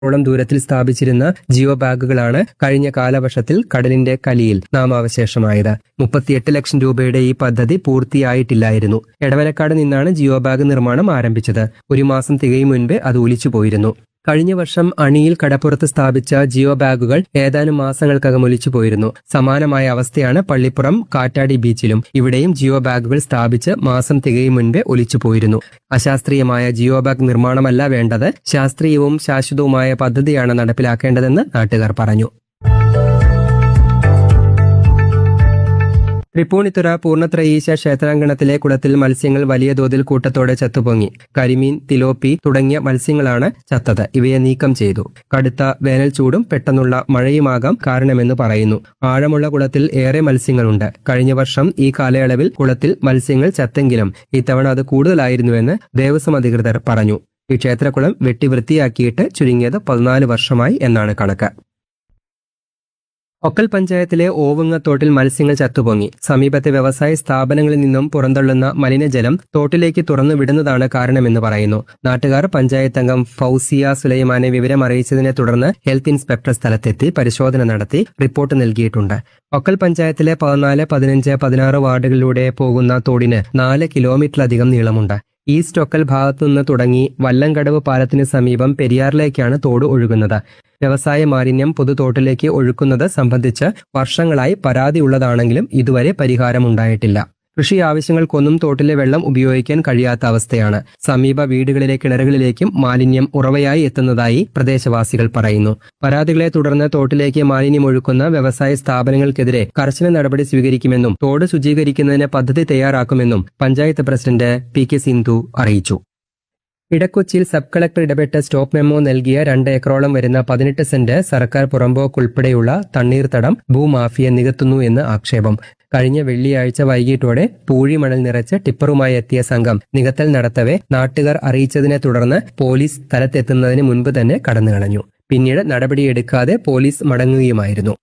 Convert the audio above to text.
ഓളം ദൂരത്തിൽ സ്ഥാപിച്ചിരുന്ന ജിയോ ബാഗുകളാണ് കഴിഞ്ഞ കാലവർഷത്തിൽ കടലിന്റെ കലിയിൽ നാമാവശേഷമായത് മുപ്പത്തിയെട്ട് ലക്ഷം രൂപയുടെ ഈ പദ്ധതി പൂർത്തിയായിട്ടില്ലായിരുന്നു എടവലക്കാട് നിന്നാണ് ജിയോ ബാഗ് നിർമ്മാണം ആരംഭിച്ചത് ഒരു മാസം തികയും മുൻപേ അത് ഒലിച്ചുപോയിരുന്നു കഴിഞ്ഞ വർഷം അണിയിൽ കടപ്പുറത്ത് സ്ഥാപിച്ച ജിയോ ബാഗുകൾ ഏതാനും മാസങ്ങൾക്കകം ഒലിച്ചുപോയിരുന്നു സമാനമായ അവസ്ഥയാണ് പള്ളിപ്പുറം കാറ്റാടി ബീച്ചിലും ഇവിടെയും ജിയോ ബാഗുകൾ സ്ഥാപിച്ച് മാസം തികയും മുൻപേ ഒലിച്ചുപോയിരുന്നു അശാസ്ത്രീയമായ ജിയോ ബാഗ് നിർമ്മാണമല്ല വേണ്ടത് ശാസ്ത്രീയവും ശാശ്വതവുമായ പദ്ധതിയാണ് നടപ്പിലാക്കേണ്ടതെന്ന് നാട്ടുകാർ പറഞ്ഞു തൃപ്പൂണിത്തുറ പൂർണ്ണത്രയീശ ക്ഷേത്രാങ്കണത്തിലെ കുളത്തിൽ മത്സ്യങ്ങൾ വലിയ തോതിൽ കൂട്ടത്തോടെ ചത്തുപൊങ്ങി കരിമീൻ തിലോപ്പി തുടങ്ങിയ മത്സ്യങ്ങളാണ് ചത്തത് ഇവയെ നീക്കം ചെയ്തു കടുത്ത വേനൽ ചൂടും പെട്ടെന്നുള്ള മഴയുമാകാം കാരണമെന്ന് പറയുന്നു ആഴമുള്ള കുളത്തിൽ ഏറെ മത്സ്യങ്ങളുണ്ട് കഴിഞ്ഞ വർഷം ഈ കാലയളവിൽ കുളത്തിൽ മത്സ്യങ്ങൾ ചത്തെങ്കിലും ഇത്തവണ അത് കൂടുതലായിരുന്നുവെന്ന് ദേവസ്വം അധികൃതർ പറഞ്ഞു ഈ ക്ഷേത്രക്കുളം വെട്ടി വൃത്തിയാക്കിയിട്ട് ചുരുങ്ങിയത് പതിനാല് വർഷമായി എന്നാണ് കണക്ക് ഒക്കൽ പഞ്ചായത്തിലെ ഓവുങ്ങത്തോട്ടിൽ മത്സ്യങ്ങൾ ചത്തുപൊങ്ങി സമീപത്തെ വ്യവസായ സ്ഥാപനങ്ങളിൽ നിന്നും പുറന്തള്ളുന്ന മലിനജലം തോട്ടിലേക്ക് തുറന്നു വിടുന്നതാണ് കാരണമെന്ന് പറയുന്നു നാട്ടുകാർ പഞ്ചായത്ത് അംഗം ഫൗസിയ സുലൈമാനെ വിവരം അറിയിച്ചതിനെ തുടർന്ന് ഹെൽത്ത് ഇൻസ്പെക്ടർ സ്ഥലത്തെത്തി പരിശോധന നടത്തി റിപ്പോർട്ട് നൽകിയിട്ടുണ്ട് ഒക്കൽ പഞ്ചായത്തിലെ പതിനാല് പതിനഞ്ച് പതിനാറ് വാർഡുകളിലൂടെ പോകുന്ന തോടിന് നാല് കിലോമീറ്ററിലധികം നീളമുണ്ട് ഈസ്റ്റ് ഒക്കൽ ഭാഗത്തുനിന്ന് തുടങ്ങി വല്ലങ്കടവ് പാലത്തിന് സമീപം പെരിയാറിലേക്കാണ് തോട് ഒഴുകുന്നത് വ്യവസായ മാലിന്യം പൊതുതോട്ടിലേക്ക് ഒഴുക്കുന്നത് സംബന്ധിച്ച് വർഷങ്ങളായി പരാതിയുള്ളതാണെങ്കിലും ഇതുവരെ പരിഹാരമുണ്ടായിട്ടില്ല കൃഷി ആവശ്യങ്ങൾക്കൊന്നും തോട്ടിലെ വെള്ളം ഉപയോഗിക്കാൻ കഴിയാത്ത അവസ്ഥയാണ് സമീപ വീടുകളിലെ കിണറുകളിലേക്കും മാലിന്യം ഉറവയായി എത്തുന്നതായി പ്രദേശവാസികൾ പറയുന്നു പരാതികളെ തുടർന്ന് തോട്ടിലേക്ക് മാലിന്യം ഒഴുക്കുന്ന വ്യവസായ സ്ഥാപനങ്ങൾക്കെതിരെ കർശന നടപടി സ്വീകരിക്കുമെന്നും തോട് ശുചീകരിക്കുന്നതിന് പദ്ധതി തയ്യാറാക്കുമെന്നും panchayat president P K Sindhu അറിയിച്ചു ഇടക്കൊച്ചിയിൽ സബ് കളക്ടർ ഇടപെട്ട് സ്റ്റോപ്പ് മെമ്മോ നൽകിയ രണ്ട് ഏക്കറോളം വരുന്ന പതിനെട്ട് സെന്റ് സർക്കാർ പുറമ്പോക്കുൾപ്പെടെയുള്ള തണ്ണീർത്തടം ഭൂമാഫിയ നികത്തുന്നു എന്ന് ആക്ഷേപം കഴിഞ്ഞ വെള്ളിയാഴ്ച വൈകിട്ടോടെ പൂഴിമണൽ നിറച്ച് ടിപ്പറുമായി എത്തിയ സംഘം നികത്തൽ നടത്തവെ നാട്ടുകാർ അറിയിച്ചതിനെ തുടർന്ന് പോലീസ് സ്ഥലത്തെത്തുന്നതിന് മുൻപ് തന്നെ കടന്നുകളഞ്ഞു പിന്നീട് നടപടിയെടുക്കാതെ പോലീസ് മടങ്ങുകയുമായിരുന്നു